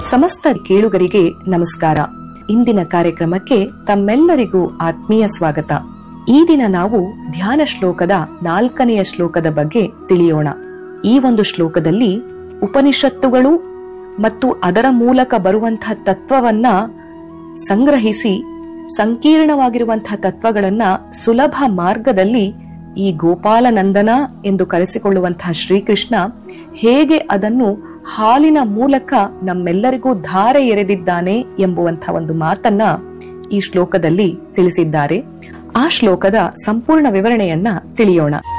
ಸಮಸ್ತ ಕೇಳುಗರಿಗೆ ನಮಸ್ಕಾರ ಇಂದಿನ ಕಾರ್ಯಕ್ರಮಕ್ಕೆ ತಮ್ಮೆಲ್ಲರಿಗೂ ಆತ್ಮೀಯ ಸ್ವಾಗತ ಈ ದಿನ ನಾವು ಧ್ಯಾನ ಶ್ಲೋಕದ ನಾಲ್ಕನೆಯ ಶ್ಲೋಕದ ಬಗ್ಗೆ ತಿಳಿಯೋಣ ಈ ಒಂದು ಶ್ಲೋಕದಲ್ಲಿ ಉಪನಿಷತ್ತುಗಳು ಮತ್ತು ಅದರ ಮೂಲಕ ಬರುವಂತಹ ತತ್ವವನ್ನ ಸಂಗ್ರಹಿಸಿ ಸಂಕೀರ್ಣವಾಗಿರುವಂತಹ ತತ್ವಗಳನ್ನ ಸುಲಭ ಮಾರ್ಗದಲ್ಲಿ ಈ ಗೋಪಾಲನಂದನ ಎಂದು ಕರೆಸಿಕೊಳ್ಳುವಂತಹ ಶ್ರೀಕೃಷ್ಣ ಹೇಗೆ ಅದನ್ನು ಹಾಲಿನ ಮೂಲಕ ನಮ್ಮೆಲ್ಲರಿಗೂ ಧಾರೆ ಎರೆದಿದ್ದಾನೆ ಎಂಬುವಂತಹ ಒಂದು ಮಾತನ್ನ ಈ ಶ್ಲೋಕದಲ್ಲಿ ತಿಳಿಸಿದ್ದಾರೆ ಆ ಶ್ಲೋಕದ ಸಂಪೂರ್ಣ ವಿವರಣೆಯನ್ನ ತಿಳಿಯೋಣ